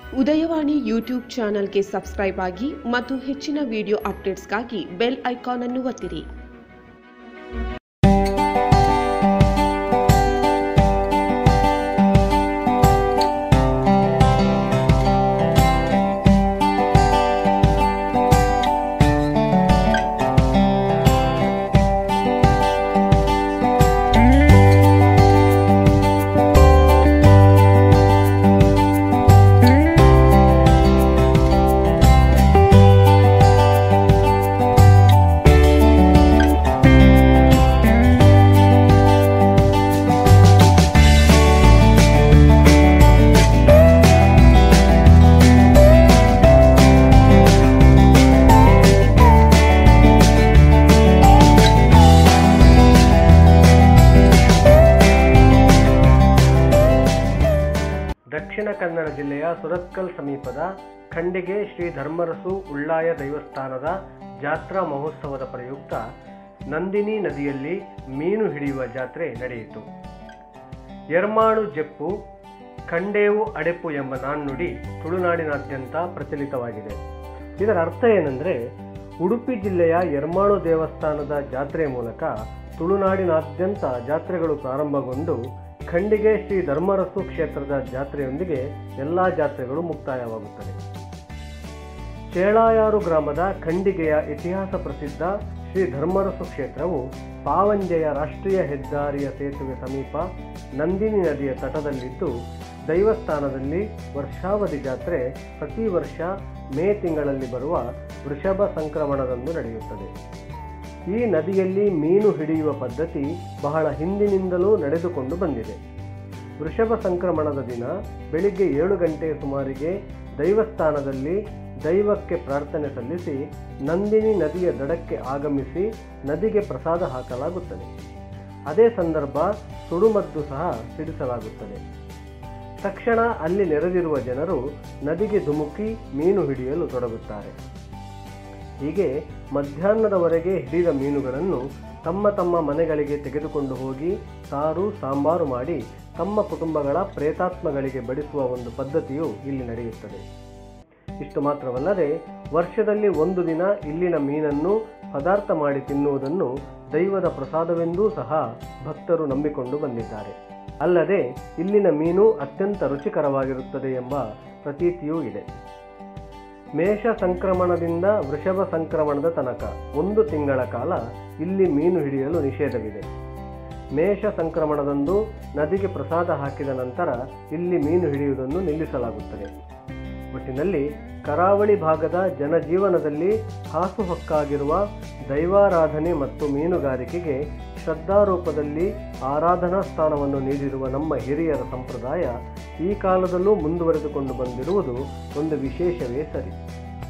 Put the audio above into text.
Udayavani YouTube ಚಾನಲ್ಗೆ subscribe ಆಗಿ ಮತ್ತು ಹೆಚ್ಚಿನ ವಿಡಿಯೋ ಅಪ್ಡೇಟ್ಸ್ಗಾಗಿ ಬೆಲ್ ಐಕಾನ್ ಅನ್ನು ಒತ್ತಿರಿ ದಕ್ಷಿಣ ಕನ್ನಡ ಜಿಲ್ಲೆಯ ಸುರತ್ಕಲ್ ಸಮೀಪದ ಖಂಡಿಗೆ ಶ್ರೀ ಧರ್ಮರಸು ಉಳ್ಳಾಯ ದೇವಸ್ಥಾನದ ಜಾತ್ರಾ ಮಹೋತ್ಸವದ ಪ್ರಯುಕ್ತ ನಂದಿನಿ ನದಿಯಲ್ಲಿ ಮೀನು ಹಿಡಿಯುವ ಜಾತ್ರೆ ನಡೆಯಿತು ಎರ್ಮಾಳು ಜೆಪ್ಪು ಖಂಡೇವು ಅಡೆಪು ಎಂಬ ನಾಣ್ಣುಡಿ ತುಳುನಾಡಿನಾದ್ಯಂತ ಪ್ರಚಲಿತವಾಗಿದೆ ಇದರ ಅರ್ಥ ಏನೆಂದರೆ ಉಡುಪಿ ಜಿಲ್ಲೆಯ ಎರ್ಮಾಳು ದೇವಸ್ಥಾನದ ಜಾತ್ರೆ ಮೂಲಕ ತುಳುನಾಡಿನಾದ್ಯಂತ ಜಾತ್ರೆಗಳು ಪ್ರಾರಂಭಗೊಂಡು ಖಂಡಿಗೆ ಶ್ರೀ ಧರ್ಮರಸು ಕ್ಷೇತ್ರದ ಜಾತ್ರೆಯೊಂದಿಗೆ ಎಲ್ಲ ಜಾತ್ರೆಗಳು ಮುಕ್ತಾಯವಾಗುತ್ತದೆ ಚೇಳಾಯಾರು ಗ್ರಾಮದ ಖಂಡಿಗೆಯ ಇತಿಹಾಸ ಪ್ರಸಿದ್ಧ ಶ್ರೀ ಧರ್ಮರಸು ಕ್ಷೇತ್ರವು ಪಾವಂಜೆಯ ರಾಷ್ಟ್ರೀಯ ಹೆದ್ದಾರಿಯ ಸೇತುವೆ ಸಮೀಪ ನಂದಿನಿ ನದಿಯ ತಟದಲ್ಲಿದ್ದು ದೈವಸ್ಥಾನದಲ್ಲಿ ವರ್ಷಾವಧಿ ಜಾತ್ರೆ ಪ್ರತಿ ವರ್ಷ ಮೇ ತಿಂಗಳಲ್ಲಿ ಬರುವ ವೃಷಭ ಸಂಕ್ರಮಣದಂದು ನಡೆಯುತ್ತದೆ ಈ ನದಿಯಲ್ಲಿ ಮೀನು ಹಿಡಿಯುವ ಪದ್ಧತಿ ಬಹಳ ಹಿಂದಿನಿಂದಲೂ ನಡೆದುಕೊಂಡು ಬಂದಿದೆ ವೃಷಭ ಸಂಕ್ರಮಣದ ದಿನ ಬೆಳಿಗ್ಗೆ ಏಳು ಗಂಟೆಯ ಸುಮಾರಿಗೆ ದೈವಸ್ಥಾನದಲ್ಲಿ ದೈವಕ್ಕೆ ಪ್ರಾರ್ಥನೆ ಸಲ್ಲಿಸಿ ನಂದಿನಿ ನದಿಯ ದಡಕ್ಕೆ ಆಗಮಿಸಿ ನದಿಗೆ ಪ್ರಸಾದ ಹಾಕಲಾಗುತ್ತದೆ ಅದೇ ಸಂದರ್ಭ ಸುಡುಮದ್ದು ಸಹ ಸಿಡಿಸಲಾಗುತ್ತದೆ ತಕ್ಷಣ ಅಲ್ಲಿ ನೆರೆದಿರುವ ಜನರು ನದಿಗೆ ಧುಮುಕಿ ಮೀನು ಹಿಡಿಯಲು ತೊಡಗುತ್ತಾರೆ ಹೀಗೆ ಮಧ್ಯಾಹ್ನದವರೆಗೆ ಹಿಡಿದ ಮೀನುಗಳನ್ನು ತಮ್ಮ ತಮ್ಮ ಮನೆಗಳಿಗೆ ತೆಗೆದುಕೊಂಡು ಹೋಗಿ ಸಾರು ಸಾಂಬಾರು ಮಾಡಿ ತಮ್ಮ ಕುಟುಂಬಗಳ ಪ್ರೇತಾತ್ಮಗಳಿಗೆ ಬಡಿಸುವ ಒಂದು ಪದ್ಧತಿಯು ಇಲ್ಲಿ ನಡೆಯುತ್ತದೆ ಇಷ್ಟು ಮಾತ್ರವಲ್ಲದೆ ವರ್ಷದಲ್ಲಿ ಒಂದು ದಿನ ಇಲ್ಲಿನ ಮೀನನ್ನು ಪದಾರ್ಥ ಮಾಡಿ ತಿನ್ನುವುದನ್ನು ದೈವದ ಪ್ರಸಾದವೆಂದೂ ಸಹ ಭಕ್ತರು ನಂಬಿಕೊಂಡು ಬಂದಿದ್ದಾರೆ ಅಲ್ಲದೆ ಇಲ್ಲಿನ ಮೀನು ಅತ್ಯಂತ ರುಚಿಕರವಾಗಿರುತ್ತದೆ ಎಂಬ ಪ್ರತೀತಿಯೂ ಇದೆ ಮೇಷ ಸಂಕ್ರಮಣದಿಂದ ವೃಷಭ ಸಂಕ್ರಮಣದ ತನಕ ಒಂದು ತಿಂಗಳ ಕಾಲ ಇಲ್ಲಿ ಮೀನು ಹಿಡಿಯಲು ನಿಷೇಧವಿದೆ ಮೇಷ ಸಂಕ್ರಮಣದಂದು ನದಿಗೆ ಪ್ರಸಾದ ಹಾಕಿದ ನಂತರ ಇಲ್ಲಿ ಮೀನು ಹಿಡಿಯುವುದನ್ನು ನಿಲ್ಲಿಸಲಾಗುತ್ತದೆ ಒಟ್ಟಿನಲ್ಲಿ ಕರಾವಳಿ ಭಾಗದ ಜನಜೀವನದಲ್ಲಿ ಹಾಸುಹೊಕ್ಕಾಗಿರುವ ದೈವಾರಾಧನೆ ಮತ್ತು ಮೀನುಗಾರಿಕೆಗೆ ಶ್ರದ್ಧಾರೂಪದಲ್ಲಿ ಆರಾಧನಾ ಸ್ಥಾನವನ್ನು ನೀಡಿರುವ ನಮ್ಮ ಹಿರಿಯರ ಸಂಪ್ರದಾಯ ಈ ಕಾಲದಲ್ಲೂ ಮುಂದುವರೆದುಕೊಂಡು ಬಂದಿರುವುದು ಒಂದು ವಿಶೇಷವೇ ಸರಿ